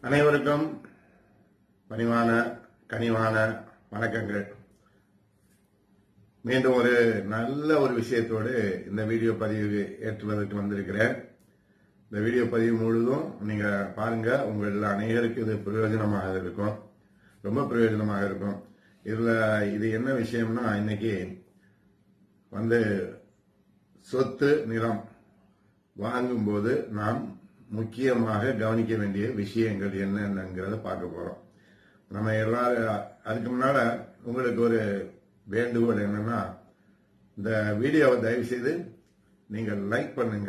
அனைவருக்கும் பணிவான கனிவான வணக்கங்கள் மீண்டும் ஒரு நல்ல ஒரு விஷயத்தோடு இந்த வீடியோ பதிவு ஏற்றுவதற்கு வந்திருக்கிறேன் இந்த வீடியோ பதிவு முழுதும் நீங்க பாருங்க உங்கள் அநேகருக்கு இது பிரயோஜனமாக இருக்கும் ரொம்ப பிரயோஜனமாக இருக்கும் இதுல இது என்ன விஷயம்னா இன்னைக்கு வந்து சொத்து நிலம் வாங்கும்போது நாம் முக்கியமாக கவனிக்க வேண்டிய விஷயங்கள் என்னென்னங்கிறத பார்க்க போறோம் நம்ம எல்லாரும் அதுக்கு முன்னால உங்களுக்கு ஒரு வேண்டுகோள் என்னன்னா இந்த வீடியோவை தயவு செய்து நீங்கள் லைக் பண்ணுங்க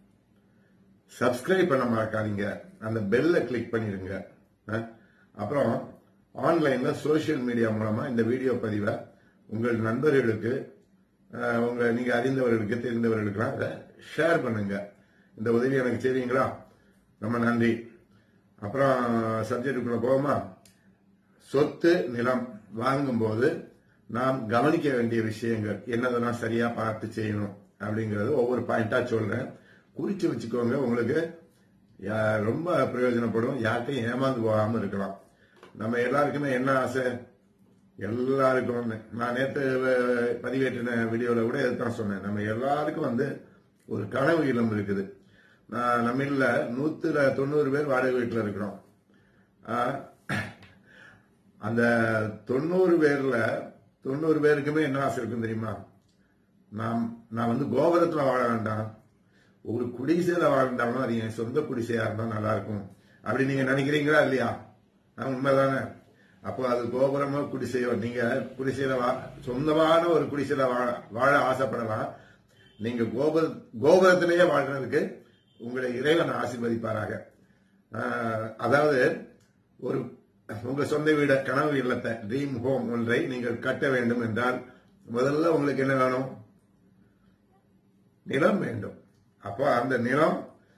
சப்ஸ்கிரைப் பண்ண மறக்காதீங்க அந்த பெல்ல கிளிக் பண்ணிடுங்க அஹ், அப்புறம் ஆன்லைன்ல சோஷியல் மீடியா மூலமா இந்த வீடியோ பதிவை உங்கள் நண்பர்களுக்கு அஹ், உங்க நீங்க அறிந்தவர்களுக்கு தெரிந்தவர்களுக்கெல்லாம் அதை ஷேர் பண்ணுங்க இந்த உதவி எனக்கு செய்வீங்களா ரொம்ப நன்றி அப்புறம் சப்ஜெக்டுக்குள்ள போவோமா சொத்து நிலம் வாங்கும்போது நாம் கவனிக்க வேண்டிய விஷயங்கள் என்னதெல்லாம் சரியா பார்த்து செய்யணும் அப்படிங்கறது ஒவ்வொரு பாயிண்டா சொல்றேன் குறிச்சு வச்சுக்கோங்க உங்களுக்கு யா- ரொம்ப பிரயோஜனப்படும் யார்கிட்டையும் ஏமாந்து போகாம இருக்கலாம் நம்ம எல்லாருக்குமே என்ன ஆசை எல்லாருக்கும் நான் நேற்று அஹ், பதிவேற்றின வீடியோல கூட இதுதான் சொன்னேன் நம்ம எல்லாருக்கும் வந்து ஒரு கனவு இல்லம் இருக்குது நான் நம்ம இல்ல நூத்துல தொண்ணூறு பேர் வாடகை வீட்டுல இருக்கிறோம் ஆஹ், அந்த தொண்ணூறு பேர்ல தொண்ணூறு பேருக்குமே என்ன ஆசை இருக்கும் தெரியுமா நாம் நான் வந்து கோபுரத்துல வாழ வேண்டாம் ஒரு குடிசையில வாழ்ந்தாலும் அது என் சொந்த குடிசையா இருந்தா நல்லா இருக்கும் அப்படி நீங்க நினைக்கிறீங்களா இல்லையா ஆ, உண்மைதானே அப்போ அது கோபுரமோ குடிசையோ நீங்க குடிசையில வா சொந்தமான ஒரு குடிசையில வாழ- வாழ ஆசைப்படலாம் நீங்க கோபுர கோபுரத்திலேயே வாழ்றதுக்கு உங்களை இறைவன் ஆசீர்வதிப்பாராக ஆஹ், அதாவது ஒரு உங்க சொந்த வீட கனவு இல்லத்தை ட்ரீம் ஹோம் ஒன்றை நீங்கள் கட்ட வேண்டும் என்றால் முதல்ல உங்களுக்கு என்ன வேணும் நிலம் வேண்டும் அப்போ அந்த நிலம்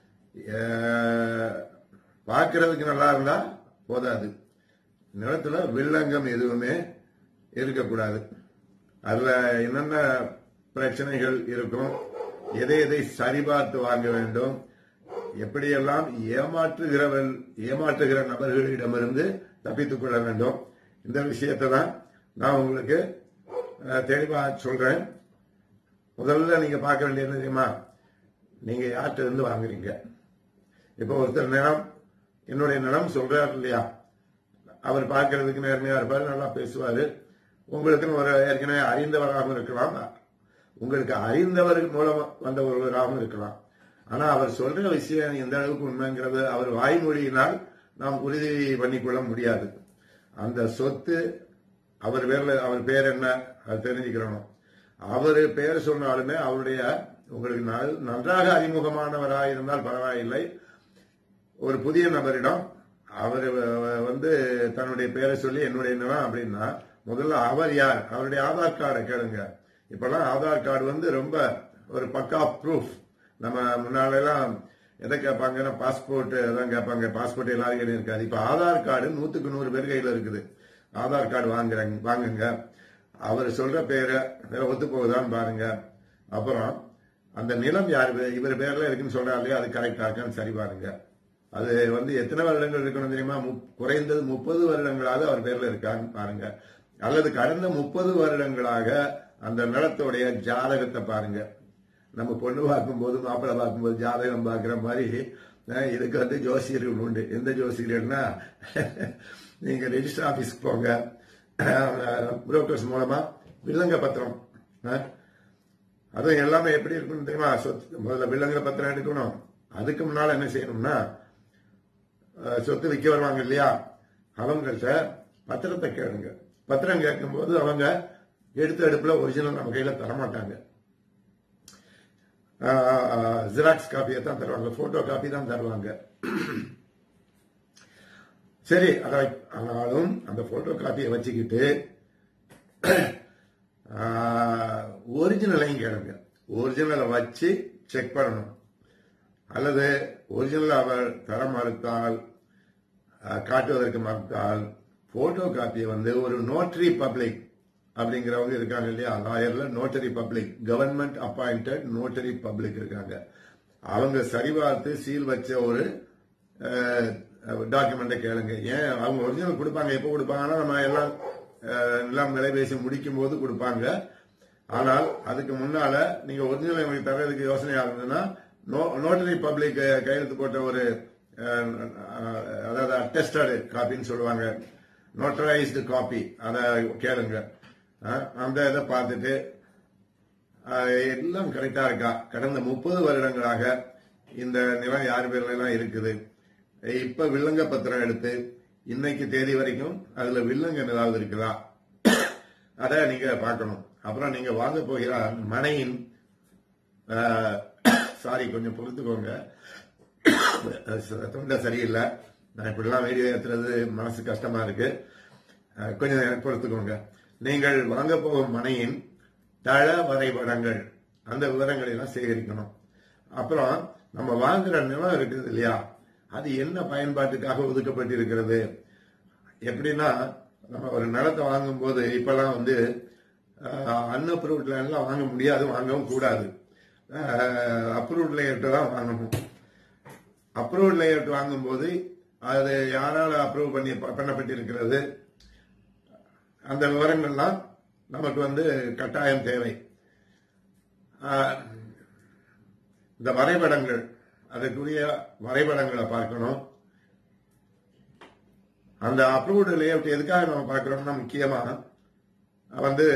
அஹ், பார்க்கிறதுக்கு நல்லா இருந்தா போதாது நிலத்துல வில்லங்கம் எதுவுமே இருக்கக்கூடாது அதுல என்னென்ன பிரச்சனைகள் இருக்கும் எதை எதை சரிபார்த்து வாங்க வேண்டும் எப்படியெல்லாம் ஏமாற்றுகிறவர்கள் ஏமாற்றுகிற நபர்களிடமிருந்து தப்பித்துக் கொள்ள வேண்டும் இந்த விஷயத்தை தான் நான் உங்களுக்கு அஹ், தெளிவா சொல்றேன் முதல்ல நீங்க பார்க்க வேண்டியது என்ன தெரியுமா நீங்க யார்கிட்ட இருந்து வாங்குறீங்க இப்போ ஒருத்தர் நிலம் என்னுடைய நிலம் சொல்றாரு இல்லையா அவர் பார்க்கறதுக்கு நேர்மையா இருப்பாரு நல்லா பேசுவாரு உங்களுக்குன்னு ஒரு ஏற்கனவே அறிந்தவராகவும் இருக்கலாம் உங்களுக்கு அறிந்தவர் மூலம் வந்த ஒருவராகவும் இருக்கலாம் ஆனா அவர் சொல்ற விஷயம் எந்த அளவுக்கு உண்மைங்கிறது அவர் வாய்மொழியினால் நாம் உறுதி பண்ணிக்கொள்ள முடியாது அந்த சொத்து அவர் பேர்ல அவர் பேர் என்ன அது தெரிஞ்சுக்கிறணும் அவர் பேர் சொன்னாலுமே அவருடைய உங்களுக்கு நல்- நன்றாக அறிமுகமானவராக இருந்தால் பரவாயில்லை ஒரு புதிய நபரிடம் அவர் வந்து தன்னுடைய பேரை சொல்லி என்னுடைய நிலம் அப்படின்னா முதல்ல அவர் யார் அவருடைய ஆதார் கார்டை கேளுங்க இப்பெல்லாம் ஆதார் கார்டு வந்து ரொம்ப ஒரு பக்கா ப்ரூஃப் நம்ம முன்னால எல்லாம் எதை கேட்பாங்கன்னா பாஸ்போர்ட் எல்லாம் கேட்பாங்க பாஸ்போர்ட் எல்லாரும் கையிலும் இருக்காது இப்ப ஆதார் கார்டு நூத்துக்கு நூறு பேர் கையில இருக்குது ஆதார் கார்டு வாங்குறாங்க வாங்குங்க அவர் சொல்ற பேரை ஒத்து போகுதான்னு பாருங்க அப்புறம் அந்த நிலம் யார் பே- இவர் பேர்ல இருக்குன்னு சொல்றாரு இல்லையா அது கரெக்டா இருக்கான்னு சரி பாருங்க அது வந்து எத்தனை வருடங்கள் இருக்கணும் தெரியுமா முப்- குறைந்தது முப்பது வருடங்களாக அவர் பேர்ல இருக்கான்னு பாருங்க அல்லது கடந்த முப்பது வருடங்களாக அந்த நிலத்தோடைய ஜாதகத்தை பாருங்க நம்ம பொண்ணு பார்க்கும்போது மாப்பிள்ளை பார்க்கும்போது ஜாதகம் பார்க்குற மாதிரி அஹ், இதுக்கு வந்து ஜோசியர்கள் உண்டு எந்த ஜோசியர்கள்னா நீங்க ரெஜிஸ்டர் ஆபீஸ்க்கு போங்க புரோக்கர்ஸ் மூலமா வில்லங்க பத்திரம் அஹ், அதுவும் எல்லாமே எப்படி இருக்குன்னு தெரியுமா சொத்து முதல்ல வில்லங்க பத்திரம் எடுக்கணும் அதுக்கு முன்னால என்ன செய்யணும்னா அஹ், சொத்து விற்க வருவாங்க இல்லையா அவங்கள்ட்ட பத்திரத்தை கேளுங்க பத்திரம் கேட்கும்போது அவங்க எடுத்த எடுப்புல ஒரிஜினல் நம்ம கையில தரமாட்டாங்க ஜெராக்ஸ் காப்பியை தான் தருவாங்க போட்டோ காப்பி தான் தருவாங்க சரி அதை ஆனாலும் அந்த போட்டோ காப்பியை வச்சுக்கிட்டு ஒரிஜினலையும் கேளுங்க ஒரிஜினலை வச்சு செக் பண்ணணும் அல்லது ஒரிஜினல் அவர் தர மறுத்தால் அஹ், காட்டுவதற்கு மறுத்தால் போட்டோ காப்பியை வந்து ஒரு நோட்டரி பப்ளிக் அப்படிங்கிறவங்க இருக்காங்க இல்லையா லாயர்ல notary public government appointed notary public இருக்காங்க அவங்க சரிபார்த்து சீல் வச்ச ஒரு டாக்குமெண்ட்டை கேளுங்க ஏன் அவங்க ஒரிஜினல் கொடுப்பாங்க எப்போ கொடுப்பாங்கன்னா நம்ம எல்லாம் அஹ், எல்லாம் விலை பேசி முடிக்கும் போது கொடுப்பாங்க ஆனால் அதுக்கு முன்னால நீங்க ஒரிஜினல் எனக்கு தர்றதுக்கு யோசனையா இருந்ததுன்னா நோட்டரி பப்ளிக் கையெழுத்து போட்ட ஒரு அஹ், அஹ், அதாவது அட்டஸ்டட் காப்பின்னு சொல்லுவாங்க நோட்டரைஸ்டு காப்பி அதை கேளுங்க அஹ், அந்த இதை பார்த்துட்டு அஹ், எல்லாம் கரெக்டா இருக்கா கடந்த முப்பது வருடங்களாக இந்த நிலம் யார் பேர்ல எல்லாம் இருக்குது இப்ப வில்லங்க பத்திரம் எடுத்து இன்னைக்கு தேதி வரைக்கும் அதுல வில்லங்கம் ஏதாவது இருக்குதா அத நீங்க பார்க்கணும் அப்புறம் நீங்க வாங்க போகிற மனையின் சாரி கொஞ்சம் பொறுத்துக்கோங்க தொண்டை சரியில்லை நான் இப்படிலாம் வீடியோ ஏத்துறது மனசு கஷ்டமா இருக்கு அஹ், கொஞ்சம் பொறுத்துக்கோங்க நீங்கள் வாங்க போகும் மனையின் தள வரைபடங்கள் அந்த விவரங்களை எல்லாம் சேகரிக்கணும் அப்புறம் நம்ம வாங்குற நிலம் இருக்குது இல்லையா அது என்ன பயன்பாட்டுக்காக ஒதுக்கப்பட்டிருக்கிறது எப்படின்னா நம்ம ஒரு நிலத்தை வாங்கும்போது இப்பெல்லாம் வந்து அன்அப்ரூவ்ட் லேண்ட்லாம் வாங்க முடியாது வாங்கவும் கூடாது அப்ரூவ்ட் லேயர்ட்டு தான் வாங்கணும் அப்ரூவ்ட் லேயர்ட் வாங்கும்போது அது யாரால அப்ரூவ் பண்ணி பண்ணப்பட்டிருக்கிறது அந்த விவரங்கள்லாம் நமக்கு வந்து கட்டாயம் தேவை ஆஹ், இந்த வரைபடங்கள் அதற்குரிய வரைபடங்களை பார்க்கணும் அந்த அப்ரூவ்டு லேஅவுட் எதுக்காக நம்ம பார்க்கிறோம்னா முக்கியமா வந்து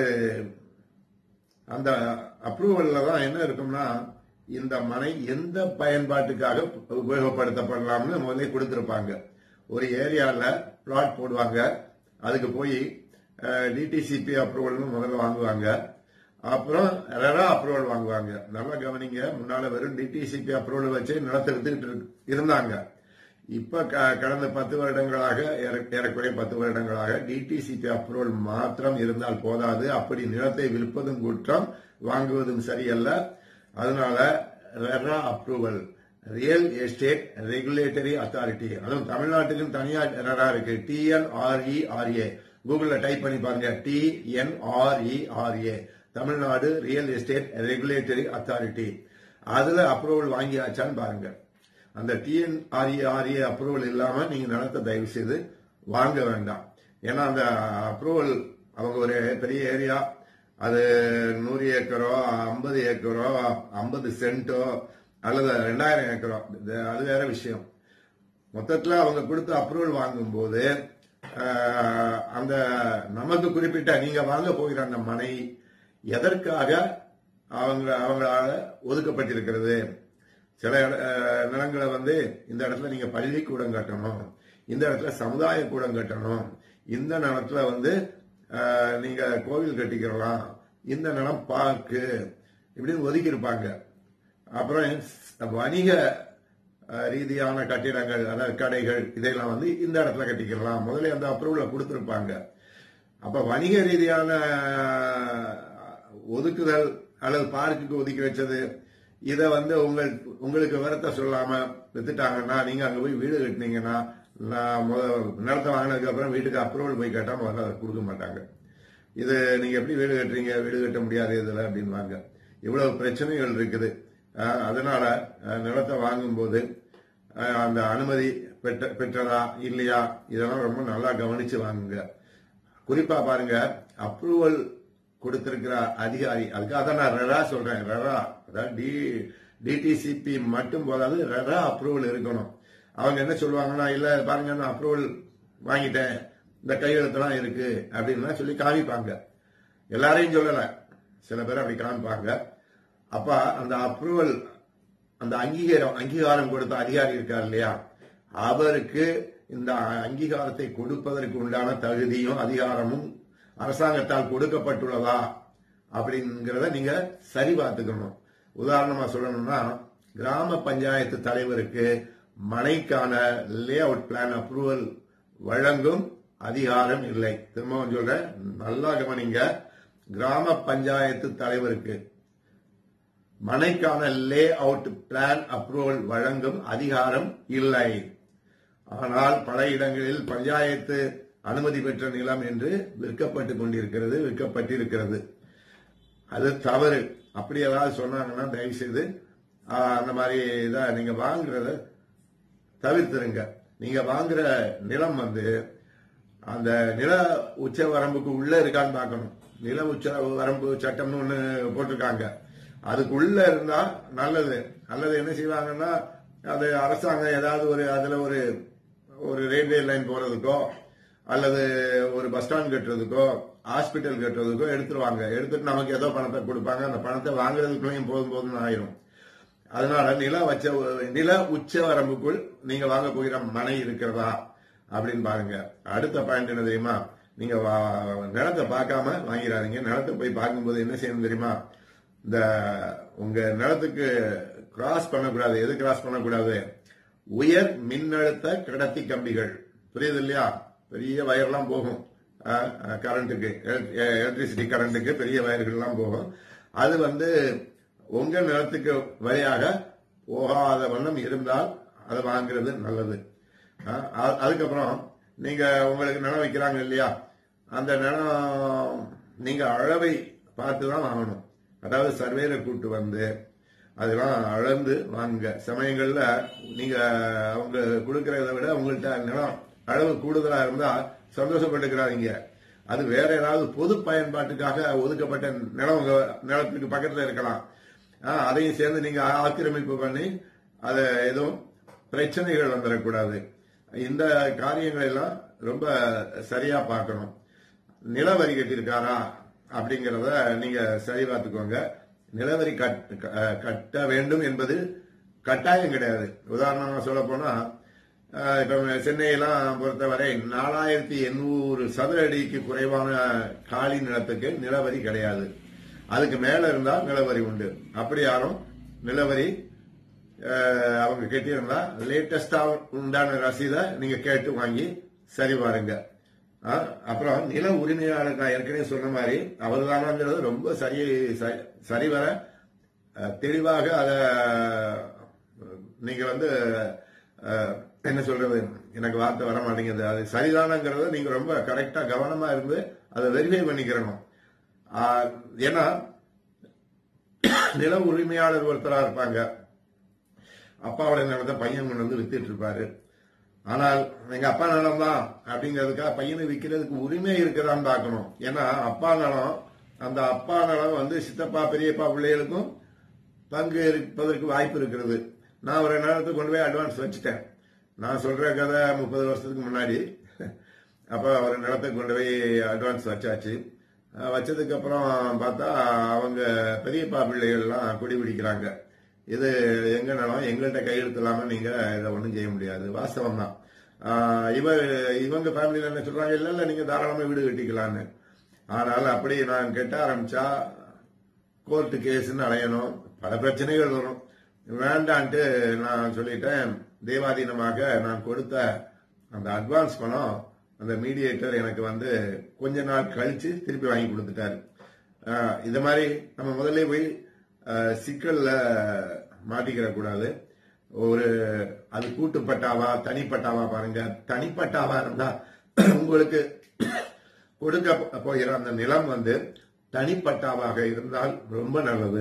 அந்த அப்ரூவல்ல தான் என்ன இருக்கும்னா இந்த மனை எந்த பயன்பாட்டுக்காக உபயோகப்படுத்தப்படலாம்னு முதல்ல கொடுத்திருப்பாங்க ஒரு ஏரியால பிளாட் போடுவாங்க அதுக்கு போய் டிடிசிபி அப்ரூவல்னு முதல்ல வாங்குவாங்க அப்புறம் ரெரா அப்ரூவல் வாங்குவாங்க நல்லா கவனிங்க முன்னால வெறும் டிடிசிபி அப்ரூவல் வச்சு நிலத்தை வித்துக்கிட்டு இரு- இருந்தாங்க இப்ப க- கடந்த பத்து வருடங்களாக ஏற- ஏறக்குறைய பத்து வருடங்களாக டிடிசிபி அப்ரூவல் மாத்திரம் இருந்தால் போதாது அப்படி நிலத்தை விற்பதும் குற்றம் வாங்குவதும் சரியல்ல அதனால RERA approval real estate regulatory authority அதுவும் தமிழ்நாட்டுக்கும் தனியா ரெரா இருக்கு டிஎன்ஆர்இஆர்ஏ கூகுள்ல டைப் பண்ணி பாருங்க TNRERA Tamil Nadu real estate regulatory authority அதுல அப்ரூவல் வாங்கியாச்சான்னு பாருங்க அந்த டிஎன்ஆர்ஏ அப்ரூவல் இல்லாம நீங்க நிலத்தை தயவு செய்து வாங்க வேண்டாம் ஏன்னா அந்த அப்ரூவல் அவங்க ஒரு பெரிய ஏரியா அது நூறு ஏக்கரோ ஐம்பது ஏக்கரோ ஐம்பது சென்ட்டோ அல்லது ரெண்டாயிரம் ஏக்கரோ இது அது வேற விஷயம் மொத்தத்துல அவங்க கொடுத்த அப்ரூவல் வாங்கும்போது ஆஹ், அந்த நமக்கு குறிப்பிட்ட நீங்க வாங்க போகிற அந்த மனை எதற்காக அவங்க அவங்களால ஒதுக்கப்பட்டிருக்கிறது சில இட- அஹ், நிலங்களை வந்து இந்த இடத்துல நீங்க பள்ளிக்கூடம் கட்டணும் இந்த இடத்துல சமுதாய கூடம் கட்டணும் இந்த நிலத்துல வந்து அஹ், நீங்க கோவில் கட்டிக்கிறலாம் இந்த நிலம் பார்க்கு இப்படின்னு ஒதுக்கி இருப்பாங்க அப்புறம் வணிக அஹ், ரீதியான கட்டிடங்கள் அதாவது கடைகள் இதெல்லாம் வந்து இந்த இடத்துல கட்டிக்கலாம் முதல்ல அந்த அப்ரூவல கொடுத்திருப்பாங்க அப்ப வணிக ரீதியான அஹ், ஒதுக்குதல் அல்லது பார்க்குக்கு ஒதுக்கி வச்சது இத வந்து உங்கள் உங்களுக்கு விவரத்தை சொல்லாம வித்துட்டாங்கன்னா நீங்க அங்க போய் வீடு கட்டினீங்கன்னா நான் முத நிலத்தை வாங்கினதுக்கு அப்புறம் வீட்டுக்கு அப்ரூவல் போய் கேட்டா முதல்ல அதை கொடுக்க மாட்டாங்க இது நீங்க எப்படி வீடு கட்டுறீங்க வீடு கட்ட முடியாது இதுல அப்படின்வாங்க இவ்வளவு பிரச்சனைகள் இருக்குது அஹ், அதனால அஹ், நிலத்தை வாங்கும்போது அஹ், அந்த அனுமதி பெற்ற பெற்றதா இல்லையா இதெல்லாம் ரொம்ப நல்லா கவனிச்சு வாங்குங்க குறிப்பா பாருங்க அப்ரூவல் கொடுத்திருக்கிற அதிகாரி அதுக்காக தான் நான் ரெரா சொல்றேன் ரெரா அதாவது டி டிடிசிபி மட்டும் போதாது ரெரா அப்ரூவல் இருக்கணும் அவங்க என்ன சொல்லுவாங்கன்னா இல்ல பாருங்க நான் அப்ரூவல் வாங்கிட்டேன் இந்த கையெழுத்தெல்லாம் இருக்கு அப்படின்னு சொல்லி காமிப்பாங்க எல்லாரையும் சொல்லல சில பேர் அப்படி காமிப்பாங்க அப்ப அந்த அப்ரூவல் அந்த அங்கீகாரம் அங்கீகாரம் கொடுத்த அதிகாரி இருக்கார் இல்லையா அவருக்கு இந்த அங்கீகாரத்தை கொடுப்பதற்கு உண்டான தகுதியும் அதிகாரமும் அரசாங்கத்தால் கொடுக்கப்பட்டுள்ளதா அப்படிங்கறத நீங்க சரி பார்த்துக்கணும் உதாரணமா சொல்லணும்னா கிராம பஞ்சாயத்து தலைவருக்கு மனைக்கான லே அவுட் பிளான் அப்ரூவல் வழங்கும் அதிகாரம் இல்லை திரும்பவும் சொல்றேன் நல்லா கவனிங்க கிராம பஞ்சாயத்து தலைவருக்கு மனைக்கான லே அவுட் பிளான் அப்ரூவல் வழங்கும் அதிகாரம் இல்லை ஆனால் பல இடங்களில் பஞ்சாயத்து அனுமதி பெற்ற நிலம் என்று விற்கப்பட்டுக் கொண்டிருக்கிறது விற்கப்பட்டிருக்கிறது அது தவறு அப்படி ஏதாவது சொன்னாங்கன்னா தயவு செய்து ஆஹ், அந்த மாதிரி இதை நீங்க வாங்குறத தவிர்த்துருங்க நீங்க வாங்குற நிலம் வந்து அந்த நில உச்ச வரம்புக்கு உள்ள இருக்கான்னு பார்க்கணும் நில உச்ச வரம்பு சட்டம்னு ஒண்ணு போட்டிருக்காங்க அதுக்குள்ள இருந்தா நல்லது அல்லது என்ன செய்வாங்கன்னா அது அரசாங்கம் ஏதாவது ஒரு அதுல ஒரு ஒரு ரயில்வே லைன் போறதுக்கோ அல்லது ஒரு பஸ் ஸ்டாண்ட் கட்டுறதுக்கோ ஹாஸ்பிட்டல் கட்டுறதுக்கோ எடுத்துருவாங்க எடுத்துட்டு நமக்கு ஏதோ பணத்தை கொடுப்பாங்க அந்த பணத்தை வாங்குறதுக்குள்ளேயும் போதும் போதும்னு ஆயிரும் அதனால நில வச்ச நில உச்ச வரம்புக்குள் நீங்க வாங்க போகிற மனை இருக்கிறதா அப்படின்னு பாருங்க அடுத்த பாயிண்ட் என்ன தெரியுமா நீங்க வா- நிலத்தை பார்க்காம வாங்கிடாதீங்க நிலத்தை போய் பார்க்கும்போது என்ன செய்யணும் தெரியுமா இந்த உங்க நிலத்துக்கு கிராஸ் பண்ணக்கூடாது எது கிராஸ் பண்ணக்கூடாது உயர் மின்னழுத்த கடத்தி கம்பிகள் புரியுது இல்லையா பெரிய வயர்லாம் போகும் கரண்ட்டுக்கு எலக்ட்ரிசிட்டி கரண்ட்டுக்கு பெரிய வயர்கள்லாம் போகும் அது வந்து உங்க நிலத்துக்கு வழியாக போகாத வண்ணம் இருந்தால் அதை வாங்குறது நல்லது அஹ், அ- அதுக்கப்புறம் நீங்க உங்களுக்கு நிலம் வைக்கிறாங்க இல்லையா அந்த நிலம் நீங்க அளவை பார்த்து தான் வாங்கணும் அதாவது சர்வேல கூட்டு வந்து அதெல்லாம் அளந்து வாங்குங்க சமயங்கள்ல நீங்க அவங்க கொடுக்கறத விட உங்கள்ட்ட நிலம் அளவு கூடுதலா இருந்தா சந்தோஷப்பட்டுக்கிறாதீங்க அது வேற ஏதாவது பொது பயன்பாட்டுக்காக ஒதுக்கப்பட்ட நிலம் உங்க நிலத்துக்கு பக்கத்துல இருக்கலாம் ஆஹ், அதையும் சேர்ந்து நீங்க ஆக்கிரமிப்பு பண்ணி அதை எதுவும் பிரச்சனைகள் வந்துடக்கூடாது இந்த காரியங்கள் எல்லாம் ரொம்ப சரியா பார்க்கணும் நிலவரி கட்டியிருக்காரா அப்படிங்கறத நீங்க சரி பார்த்துக்கோங்க நிலவரி கட்- க- கட்ட வேண்டும் என்பது கட்டாயம் கிடையாது உதாரணமா சொல்ல போனா அஹ், இப்ப சென்னையெல்லாம் பொறுத்தவரை நாலாயிரத்தி எண்ணூறு சதுர அடிக்கு குறைவான காலி நிலத்துக்கு நிலவரி கிடையாது அதுக்கு மேல இருந்தா நிலவரி உண்டு அப்படி யாரும் நிலவரி அஹ், அவங்க கட்டியிருந்தா லேட்டஸ்டா உண்டான ரசீதை நீங்க கேட்டு வாங்கி சரி பாருங்க அஹ், அப்புறம் நில உரிமையாளர் நான் ஏற்கனவே சொன்ன மாதிரி அவர் தானாங்கிறது ரொம்ப சரி சரி- சரிவர அஹ், தெளிவாக அத நீங்க வந்து அஹ், என்ன சொல்றது எனக்கு வார்த்தை வர மாட்டேங்குது அது சரிதானங்கிறத நீங்க ரொம்ப கரெக்டா கவனமா இருந்து அதை வெரிஃபை பண்ணிக்கிறணும் அஹ், ஏன்னா நில உரிமையாளர் ஒருத்தரா இருப்பாங்க அப்பாவோட நிலத்தை பையன் கொண்டு வந்து வித்துட்டு இருப்பாரு ஆனால் எங்க அப்பா நிலம் தான் அப்படிங்கிறதுக்காக பையனை விற்கிறதுக்கு உரிமை இருக்குதான்னு பார்க்கணும் ஏன்னா அப்பா நிலம் அந்த அப்பா நிலம் வந்து சித்தப்பா பெரியப்பா பிள்ளைகளுக்கும் பங்கு இருப்பதற்கு வாய்ப்பு இருக்கிறது நான் ஒரு நேரத்தை கொண்டு போய் அட்வான்ஸ் வச்சுட்டேன் நான் சொல்ற கதை முப்பது வருஷத்துக்கு முன்னாடி அப்ப அவர் நிலத்தை கொண்டு போய் அட்வான்ஸ் வச்சாச்சு அஹ் வச்சதுக்கு அப்புறம் பார்த்தா அவங்க பெரியப்பா பிள்ளைகள்லாம் குடி பிடிக்கிறாங்க இது எங்க நிலம் எங்கள்கிட்ட கையெழுத்து இல்லாம நீங்க இதை ஒண்ணும் செய்ய முடியாது வாஸ்தவம் தான் இவ இவங்க ஃபேமிலியில என்ன சொல்றாங்க இல்ல இல்ல நீங்க தாராளமா வீடு கட்டிக்கலான்னு ஆனால் அப்படி நான் கெட்ட ஆரம்பிச்சா கோர்ட்டு கேஸ்ன்னு அலையணும் பல பிரச்சனைகள் வரும் வேண்டான்ட்டு நான் சொல்லிட்டேன் தெய்வாதீனமாக நான் கொடுத்த அந்த அட்வான்ஸ் பணம் அந்த மீடியேட்டர் எனக்கு வந்து கொஞ்ச நாள் கழிச்சு திருப்பி வாங்கி கொடுத்துட்டாரு ஆஹ் இது மாதிரி நம்ம முதல்ல போய் ஆஹ் சிக்கல்ல மாட்டிக்கிற கூடாது ஒரு அது கூட்டுப்பட்டாவா தனிப்பட்டாவா பாருங்க தனிப்பட்டாவா இருந்தா உங்களுக்கு கொடுக்க போகிற அந்த நிலம் வந்து தனிப்பட்டாவாக இருந்தால் ரொம்ப நல்லது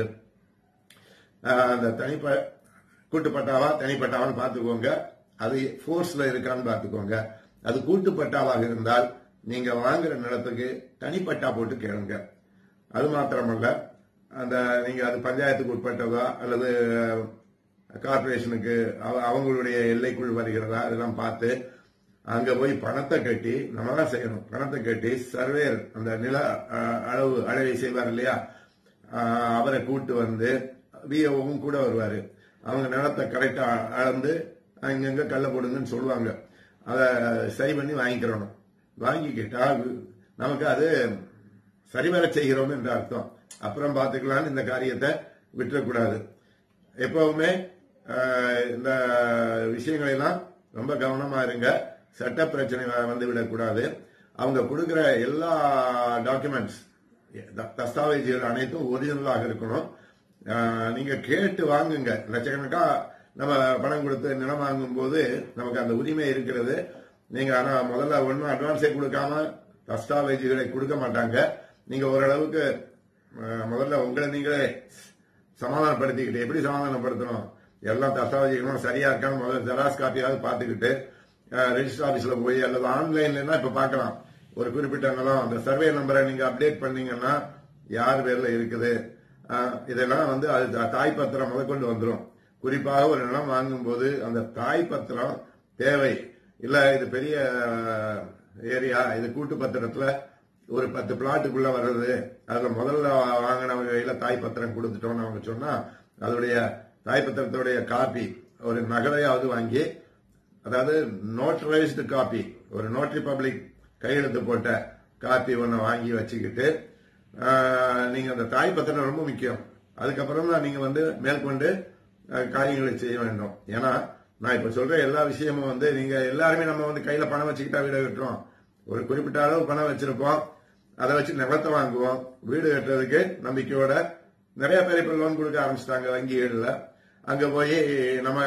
ஆஹ் அந்த தனிப்ப கூட்டுப்பட்டாவா தனிப்பட்டாவான்னு பார்த்துக்கோங்க அது ஃபோர்ஸ்ல இருக்கான்னு பார்த்துக்கோங்க அது கூட்டுப்பட்டாவாக இருந்தால் நீங்க வாங்குற நிலத்துக்கு தனிப்பட்டா போட்டு கேளுங்க அது மாத்திரமல்ல அந்த நீங்க அது பஞ்சாயத்துக்கு உட்பட்டதா அல்லது கார்பரேஷனுக்கு அவ- அவங்களுடைய எல்லைக்குள் வருகிறதா அதெல்லாம் பார்த்து அங்க போய் பணத்தை கட்டி நம்ம தான் செய்யணும் பணத்தை கட்டி சர்வேர் அந்த நில அஹ், அளவு அளவை செய்வார் இல்லையா அஹ், அவரை கூட்டு வந்து விஓவும் கூட வருவாரு அவங்க நிலத்தை கரெக்டா அளந்து அங்கங்க கல்ல போடுங்கன்னு சொல்லுவாங்க அதை சரி பண்ணி வாங்கிக்கிறணும் வாங்கிக்கிட்டா நமக்கு அது சரிவர செய்கிறோம் என்ற அர்த்தம் அப்புறம் பார்த்துக்கலாம்னு இந்த காரியத்தை விட்டுறக்கூடாது எப்பவுமே அஹ், இந்த விஷயங்களை எல்லாம் ரொம்ப கவனமா இருங்க சட்ட பிரச்சனை வ- வந்து விடக்கூடாது அவங்க கொடுக்கிற எல்லா டாக்குமெண்ட்ஸ் தஸ்தாவேஜுகள் அனைத்தும் ஒரிஜினலாக இருக்கணும் அஹ், நீங்க கேட்டு வாங்குங்க லட்சக்கணக்கா நம்ம பணம் கொடுத்து நிலம் வாங்கும் போது நமக்கு அந்த உரிமை இருக்கிறது நீங்க ஆனா முதல்ல ஒன்னும் அட்வான்ஸே கொடுக்காம தஸ்தாவேஜுகளை கொடுக்க மாட்டாங்க நீங்க ஓரளவுக்கு அஹ், முதல்ல உங்களை நீங்களே சமாதானப்படுத்திக்கிட்டு எப்படி சமாதானப்படுத்தணும் எல்லாம் தஸ்தாவேஜுகளும் சரியா இருக்கான்னு முதல்ல ஜெராக்ஸ் காப்பியாவது பார்த்துக்கிட்டு ரெஜிஸ்டர் ஆபீஸ்ல போய் அல்லது ஆன்லைன்ல இப்ப பார்க்கலாம் ஒரு குறிப்பிட்ட நிலம் அந்த சர்வே நம்பரை நீங்க அப்டேட் பண்ணீங்கன்னா யார் பேர்ல இருக்குது அஹ், இதெல்லாம் வந்து அது த- தாய் பத்திரம் முதற்கொண்டு வந்துடும் குறிப்பாக ஒரு நிலம் வாங்கும்போது அந்த தாய் பத்திரம் தேவை இல்ல இது பெரிய ஏரியா இது கூட்டு பத்திரத்துல ஒரு பத்து பிளாட்டுக்குள்ள வர்றது அதுல முதல்ல வாங்கினவங்க கையில தாய் பத்திரம் கொடுத்துட்டோம்னு அவங்க சொன்னா அதோடைய தாய் பத்திரத்துடைய காப்பி ஒரு நகலையாவது வாங்கி அதாவது நோட்டரைஸ்டு காப்பி ஒரு நோட்டரி பப்ளிக் கையெழுத்து போட்ட காப்பி ஒன்று வாங்கி வச்சுக்கிட்டு ஆஹ், நீங்க அந்த தாய் பத்திரம் ரொம்ப முக்கியம் அதுக்கப்புறம் தான் நீங்க வந்து மேற்கொண்டு ஆஹ், காரியங்களை செய்ய வேண்டும் ஏன்னா நான் இப்ப சொல்ற எல்லா விஷயமும் வந்து நீங்க எல்லாருமே நம்ம வந்து கையில பணம் வச்சுக்கிட்டா வீடு கட்டுறோம் ஒரு குறிப்பிட்ட அளவு பணம் வச்சிருப்போம் அதை வச்சு நிலத்தை வாங்குவோம் வீடு கட்டுறதுக்கு நம்பிக்கையோட நிறைய பேர் இப்ப லோன் கொடுக்க ஆரம்பிச்சிட்டாங்க வங்கிகள்ல அங்க போய் நம்ம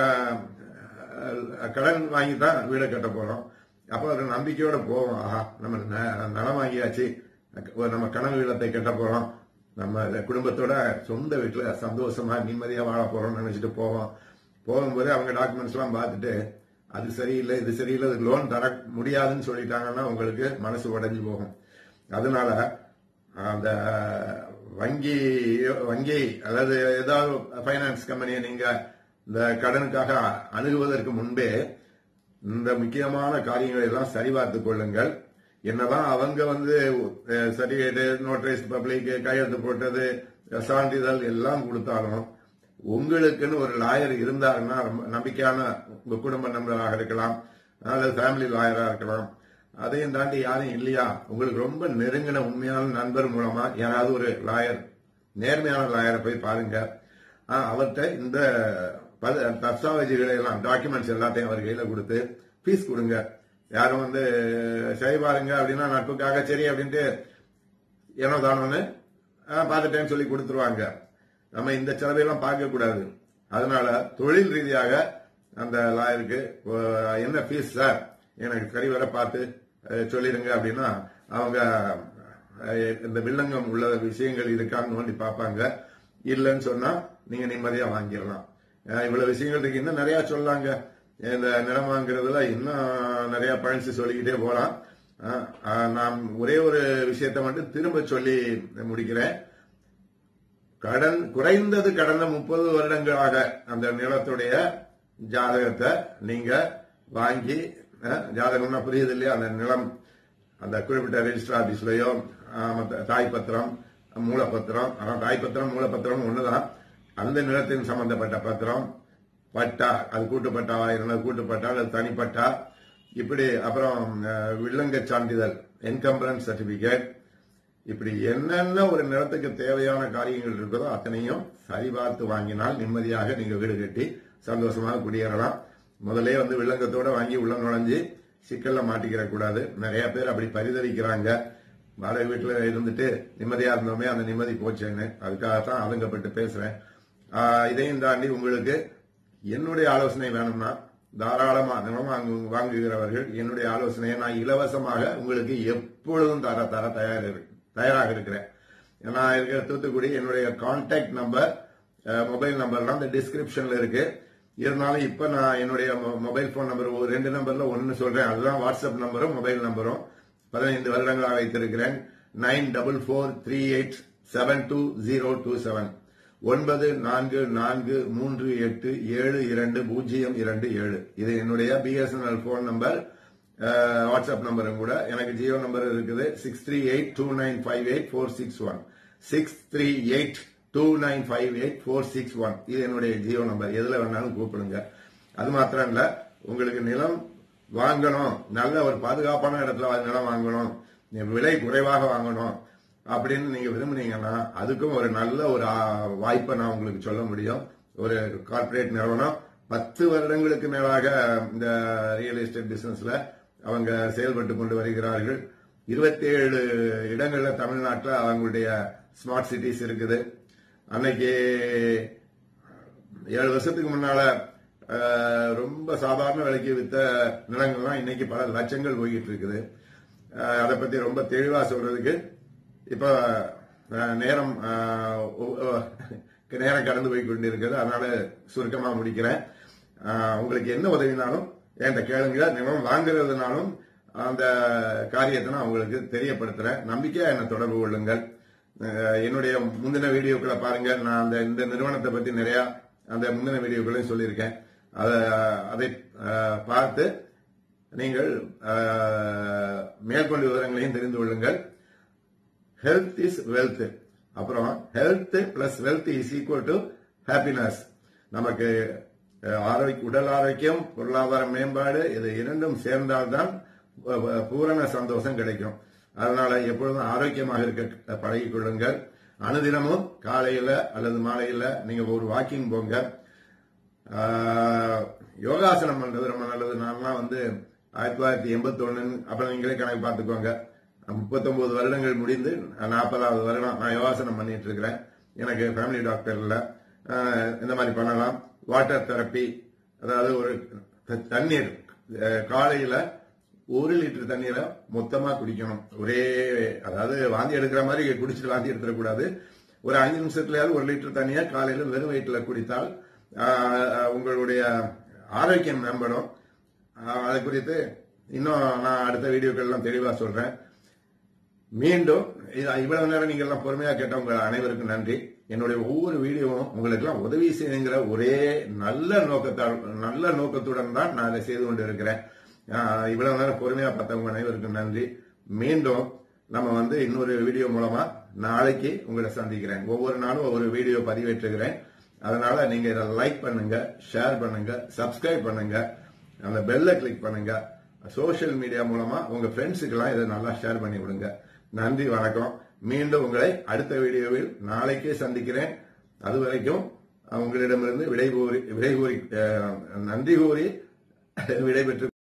அஹ், கடன் வாங்கி தான் வீடை கட்ட போறோம் அப்போ ஒரு நம்பிக்கையோட போவோம் ஆஹா நம்ம ந- நிலம் வாங்கியாச்சு ஒரு நம்ம கனவு இல்லத்தை கட்ட போறோம் நம்ம குடும்பத்தோட சொந்த வீட்டுல சந்தோஷமா நிம்மதியா வாழ போறோம்னு நினைச்சிட்டு போவோம் போகும்போது அவங்க டாக்குமெண்ட்ஸ் எல்லாம் பார்த்துட்டு அது சரியில்லை இது சரியில்லை இதுக்கு லோன் தர முடியாதுன்னு சொல்லிட்டாங்கன்னா உங்களுக்கு மனசு உடைஞ்சு போகும் அதனால அந்த வங்கி வங்கி அதாவது ஏதாவது ஃபைனான்ஸ் கம்பெனியை நீங்க இந்த கடனுக்காக அணுகுவதற்கு முன்பே இந்த முக்கியமான காரியங்களை எல்லாம் சரிபார்த்துக் கொள்ளுங்கள் என்னதான் அவங்க வந்து சர்டிபிகேட் நோட்டரைஸ் பப்ளிக் கையெழுத்து போட்டது சான்றிதழ் எல்லாம் கொடுத்தாலும் உங்களுக்குன்னு ஒரு லாயர் இருந்தாருன்னா ரொம்ப நம்பிக்கையான உங்க குடும்ப நண்பராக இருக்கலாம் அல்லது ஃபேமிலி லாயரா இருக்கலாம் அதையும் தாண்டி யாரும் இல்லையா உங்களுக்கு ரொம்ப நெருங்கின உண்மையான நண்பர் மூலமா யாராவது ஒரு லாயர் நேர்மையான லாயரை போய் பாருங்க ஆ, அவர்கிட்ட இந்த பத- தஸ்தாவேஜுகளை எல்லாம் டாக்குமெண்ட்ஸ் எல்லாத்தையும் அவர் கையில கொடுத்து ஃபீஸ் கொடுங்க யாரும் வந்து சரி பாருங்க அப்படின்னா நட்புக்காக சரி அப்படின்ட்டு ஏனோ தானோன்னு ஆ, பார்த்துட்டேன்னு சொல்லி கொடுத்துருவாங்க நம்ம இந்த செலவையெல்லாம் பார்க்க கூடாது அதனால தொழில் ரீதியாக அந்த லாயருக்கு ஓ, என்ன ஃபீஸ் சார் எனக்கு சரிவர பார்த்து அஹ், சொல்லிடுங்க அப்படின்னா அவங்க அஹ், இந்த வில்லங்கம் உள்ள விஷயங்கள் இருக்கான்னு நோண்டி பார்ப்பாங்க இல்லைன்னு சொன்னா நீங்க நிம்மதியா வாங்கிடலாம் அஹ், இவ்வளவு விஷயங்கள் இருக்கு இன்னும் நிறைய சொல்லாங்க இந்த நிலம் வாங்குறதுல இன்னும் நிறைய பழசு சொல்லிக்கிட்டே போலாம் அஹ், அஹ், நான் ஒரே ஒரு விஷயத்தை மட்டும் திரும்ப சொல்லி முடிக்கிறேன் கடன் குறைந்தது கடந்த முப்பது வருடங்களாக அந்த நிலத்துடைய ஜாதகத்தை நீங்க வாங்கி அஹ், ஜாதகம்னா புரியுது இல்லையா அந்த நிலம் அந்த குறிப்பிட்ட ரெஜிஸ்டர் ஆபீஸ்லயோ அஹ், மத்த தாய் பத்திரம் மூலப்பத்திரம் ஆனா தாய் பத்திரம் மூலப்பத்திரம் ஒண்ணுதான் அந்த நிலத்தின் சம்பந்தப்பட்ட பத்திரம் பட்டா அது கூட்டுப்பட்டாவா இருந்தால் கூட்டுப்பட்டா அல்லது தனிப்பட்டா இப்படி அப்புறம் அஹ், வில்லங்க சான்றிதழ் என்கம்பரன்ஸ் சர்டிபிகேட் இப்படி என்னென்ன ஒரு நிலத்துக்கு தேவையான காரியங்கள் இருக்குதோ அத்தனையும் சரிபார்த்து வாங்கினால் நிம்மதியாக நீங்க வீடு கட்டி சந்தோஷமாக குடியேறலாம் முதல்ல வந்து வில்லங்கத்தோட வாங்கி உள்ள நுழைஞ்சு சிக்கல்ல மாட்டிக்கிற கூடாது நிறைய பேர் அப்படி பரிதவிக்கிறாங்க வாடகை வீட்டுல இருந்துட்டு நிம்மதியா இருந்தோமே அந்த நிம்மதி போச்சேன்னு அதுக்காகத்தான் ஆதங்கப்பட்டு பேசுறேன் ஆஹ் இதையும் தாண்டி உங்களுக்கு என்னுடைய ஆலோசனை வேணும்னா தாராளமா நிலம் வாங்கு வாங்குகிறவர்கள் என்னுடைய ஆலோசனையை நான் இலவசமாக உங்களுக்கு எப்பொழுதும் தர தர தயார் இரு- தயாராக இருக்கிறேன் நான் இருக்கிற தூத்துக்குடி என்னுடைய கான்டாக்ட் நம்பர் மொபைல் நம்பர்லாம் இந்த டிஸ்கிரிப்ஷன்ல இருக்கு இருந்தாலும் இப்ப நான் என்னுடைய மொபைல் போன் நம்பர் ஒரு ரெண்டு நம்பர்ல ஒன்னு சொல்றேன் அதுதான் வாட்ஸ்அப் நம்பரும் மொபைல் நம்பரும் பதினைந்து வருடங்களாக வைத்திருக்கிறேன் nine double four three eight seven two zero two seven ஒன்பது நான்கு நான்கு மூன்று எட்டு ஏழு இரண்டு பூஜ்ஜியம் இரண்டு ஏழு இது என்னுடைய BSNL phone number ah, WhatsApp நம்பரும் கூட எனக்கு ஜியோ நம்பர் இருக்குது six three eight two nine five eight four six one six three eight two nine five eight four six one இது என்னுடைய ஜியோ நம்பர் எதுல வேணாலும் கூப்பிடுங்க அது மாத்திரம் இல்ல உங்களுக்கு நிலம் வாங்கணும் நல்ல ஒரு பாதுகாப்பான இடத்துல நிலம் வாங்கணும் விலை குறைவாக வாங்கணும் அப்படின்னு நீங்க விரும்புனீங்கன்னா அதுக்கும் ஒரு நல்ல ஒரு ஆ, வாய்ப்பை நான் உங்களுக்கு சொல்ல முடியும் ஒரு கார்ப்பரேட் நிறுவனம் பத்து வருடங்களுக்கு மேலாக இந்த ரியல் எஸ்டேட் பிசினஸ்ல அவங்க செயல்பட்டு கொண்டு வருகிறார்கள் இருபத்தி ஏழு இடங்கள்ல தமிழ்நாட்டில் அவங்களுடைய ஸ்மார்ட் சிட்டிஸ் இருக்குது அன்னைக்கு ஏழு வருஷத்துக்கு முன்னால அஹ், ரொம்ப சாதாரண விலைக்கு வித்த நிலங்கள்லாம் இன்னைக்கு பல லட்சங்கள் போய்கிட்டு இருக்குது அஹ், அதை பத்தி ரொம்ப தெளிவா சொல்றதுக்கு இப்ப அஹ், நேரம் அஹ், ஒ- ஒ- நேரம் கடந்து போய் கொண்டிருக்கிறது அதனால சுருக்கமா முடிக்கிறேன் ஆஹ் உங்களுக்கு என்ன உதவினாலும் என்கிட்ட கேளுங்க நிலம் வாங்குறதுனாலும் அந்த காரியத்தை நான் உங்களுக்கு தெரியப்படுத்துறேன் நம்பிக்கையா என்னை தொடர்பு கொள்ளுங்கள் அஹ் என்னுடைய முந்தின வீடியோக்களை பாருங்க நான் அந்த இந்த நிறுவனத்தை பத்தி நிறைய அந்த முந்தின வீடியோக்களையும் சொல்லியிருக்கேன் அதை அதை அஹ், பார்த்து நீங்கள் அஹ், மேற்கொண்டு விவரங்களையும் தெரிந்து கொள்ளுங்கள் ஹெல்த் இஸ் வெல்த் அப்புறம் health plus wealth is equal to happiness நமக்கு அஹ், ஆரோக்கிய உடல் ஆரோக்கியம் பொருளாதார மேம்பாடு இது இரண்டும் சேர்ந்தால்தான் ப- ப- பூரண சந்தோஷம் கிடைக்கும் அதனால எப்பொழுதும் ஆரோக்கியமாக இருக்க பழகிக் கொள்ளுங்கள் அனுதினமும் காலையில அல்லது மாலையில நீங்க ஒரு வாக்கிங் போங்க ஆஹ், யோகாசனம் பண்றது ரொம்ப நல்லது நான்லாம் வந்து ஆயிரத்தி தொள்ளாயிரத்தி எண்பத்தி ஒன்னு அப்புறம் நீங்களே கணக்கு பார்த்துக்கோங்க முப்பத்தொன்பது வருடங்கள் முடிந்து நாற்பதாவது வருடம் நான் யோகாசனம் பண்ணிட்டு இருக்கிறேன் எனக்கு ஃபேமிலி டாக்டர் இல்ல ஆஹ், இந்த மாதிரி பண்ணலாம் வாட்டர் தெரப்பி அதாவது ஒரு த- தண்ணீர் அஹ், காலையில ஒரு லிட்டர் தண்ணீரை மொத்தமா குடிக்கணும் ஒரே அதாவது வாந்தி எடுக்கிற மாதிரி குடிச்சிட்டு வாந்தி எடுத்துடக்கூடாது ஒரு அஞ்சு நிமிஷத்துலயாவது ஒரு லிட்டர் தண்ணியை காலையில வெறும் வயிற்றுல குடித்தால் ஆஹ், உங்களுடைய ஆரோக்கியம் மேம்படும் ஆஹ், அது குறித்து இன்னும் நான் அடுத்த வீடியோக்கள்லாம் தெளிவா சொல்றேன் மீண்டும் இது- இவ்வளவு நேரம் நீங்க எல்லாம் பொறுமையா கேட்ட உங்க அனைவருக்கும் நன்றி என்னுடைய ஒவ்வொரு வீடியோவும் உங்களுக்கு எல்லாம் உதவி செய்யுங்கிற ஒரே நல்ல நோக்கத்தால் நல்ல நோக்கத்துடன் தான் நான் அதை செய்து கொண்டு இருக்கிறேன் ஆஹ் இவ்வளவு நேரம் பொறுமையா பார்த்தவங்க அனைவருக்கும் நன்றி மீண்டும் நம்ம வந்து இன்னொரு வீடியோ மூலமா நாளைக்கு உங்களை சந்திக்கிறேன் ஒவ்வொரு நாளும் ஒவ்வொரு வீடியோ பதிவேற்றுகிறேன் அதனால நீங்க இதை லைக் பண்ணுங்க ஷேர் பண்ணுங்க சப்ஸ்கிரைப் பண்ணுங்க அந்த பெல்ல கிளிக் பண்ணுங்க சோஷியல் மீடியா மூலமா உங்க ஃப்ரெண்ட்ஸுக்கு எல்லாம் இதை நல்லா ஷேர் பண்ணி விடுங்க நன்றி வணக்கம் மீண்டும் உங்களை அடுத்த வீடியோவில் நாளைக்கே சந்திக்கிறேன் அது வரைக்கும் உங்களிடமிருந்து விடை கூறி விடை கூறி அஹ், நன்றி கூறி விடைபெற்று